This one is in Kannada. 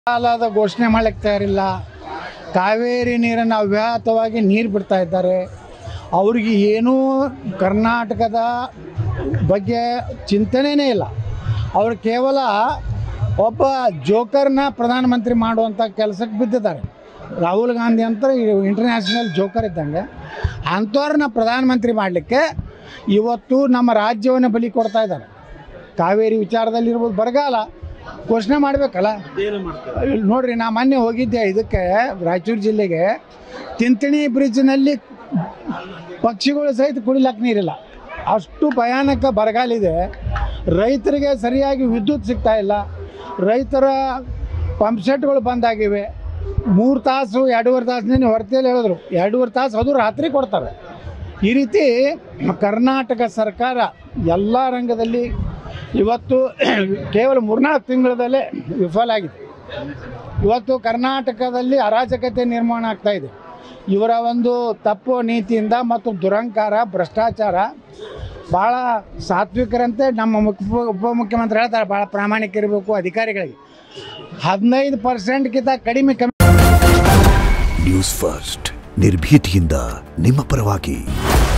ಸಾಲದ ಘೋಷಣೆ ಮಾಡ್ಲಿಕ್ಕೆ ತಯಾರಿಲ್ಲ ಕಾವೇರಿ ನೀರನ್ನು ಅವ್ಯಾಹತವಾಗಿ ನೀರು ಬಿಡ್ತಾ ಇದ್ದಾರೆ ಅವ್ರಿಗೆ ಏನೂ ಕರ್ನಾಟಕದ ಬಗ್ಗೆ ಚಿಂತನೆಯೇ ಇಲ್ಲ ಅವರು ಕೇವಲ ಒಬ್ಬ ಜೋಕರ್ನ ಪ್ರಧಾನಮಂತ್ರಿ ಮಾಡುವಂಥ ಕೆಲಸಕ್ಕೆ ಬಿದ್ದಿದ್ದಾರೆ ರಾಹುಲ್ ಗಾಂಧಿ ಅಂತ ಇಂಟರ್ನ್ಯಾಷನಲ್ ಜೋಕರ್ ಇದ್ದಂಗೆ ಅಂಥವ್ರನ್ನ ಪ್ರಧಾನಮಂತ್ರಿ ಮಾಡಲಿಕ್ಕೆ ಇವತ್ತು ನಮ್ಮ ರಾಜ್ಯವನ್ನು ಬಲಿ ಕೊಡ್ತಾ ಇದ್ದಾರೆ ಕಾವೇರಿ ವಿಚಾರದಲ್ಲಿರ್ಬೋದು ಬರಗಾಲ ಘೋಷಣೆ ಮಾಡಬೇಕಲ್ಲ ಇಲ್ಲಿ ನೋಡ್ರಿ ನಾ ಮೊನ್ನೆ ಹೋಗಿದ್ದೆ ಇದಕ್ಕೆ ರಾಯಚೂರು ಜಿಲ್ಲೆಗೆ ತಿಂತಿಣಿ ಬ್ರಿಡ್ಜ್ನಲ್ಲಿ ಪಕ್ಷಿಗಳು ಸಹಿತ ಕುಡಿಲಕ್ಕೆ ನೀರಿಲ್ಲ ಅಷ್ಟು ಭಯಾನಕ ಬರಗಾಲ ಇದೆ ರೈತರಿಗೆ ಸರಿಯಾಗಿ ವಿದ್ಯುತ್ ಸಿಗ್ತಾ ಇಲ್ಲ ರೈತರ ಪಂಪ್ ಸೆಟ್ಗಳು ಬಂದಾಗಿವೆ ಮೂರು ತಾಸು ಎರಡೂವರೆ ತಾಸಿನ ಹೊರತಿಯಲ್ಲಿ ಹೇಳಿದ್ರು ಎರಡೂವರೆ ತಾಸು ಅದು ರಾತ್ರಿ ಕೊಡ್ತಾರೆ ಈ ರೀತಿ ಕರ್ನಾಟಕ ಸರ್ಕಾರ ಎಲ್ಲ ರಂಗದಲ್ಲಿ ಇವತ್ತು ಕೇವಲ ಮೂರ್ನಾಲ್ಕು ತಿಂಗಳದಲ್ಲೇ ವಿಫಲ ಆಗಿದೆ ಇವತ್ತು ಕರ್ನಾಟಕದಲ್ಲಿ ಅರಾಜಕತೆ ನಿರ್ಮಾಣ ಆಗ್ತಾ ಇದೆ ಇವರ ಒಂದು ತಪ್ಪು ನೀತಿಯಿಂದ ಮತ್ತು ದುರಂಕಾರ ಭ್ರಷ್ಟಾಚಾರ ಭಾಳ ಸಾತ್ವಿಕರಂತೆ ನಮ್ಮ ಮುಖ್ಯ ಉಪಮುಖ್ಯಮಂತ್ರಿ ಹೇಳ್ತಾರೆ ಭಾಳ ಪ್ರಾಮಾಣಿಕರಿರಬೇಕು ಅಧಿಕಾರಿಗಳಿಗೆ ಹದಿನೈದು ಪರ್ಸೆಂಟ್ಗಿಂತ ಕಡಿಮೆ ಕಮ್ಮಿ ನ್ಯೂಸ್ ಫಸ್ಟ್ ನಿರ್ಭೀತಿಯಿಂದ ನಿಮ್ಮ ಪರವಾಗಿ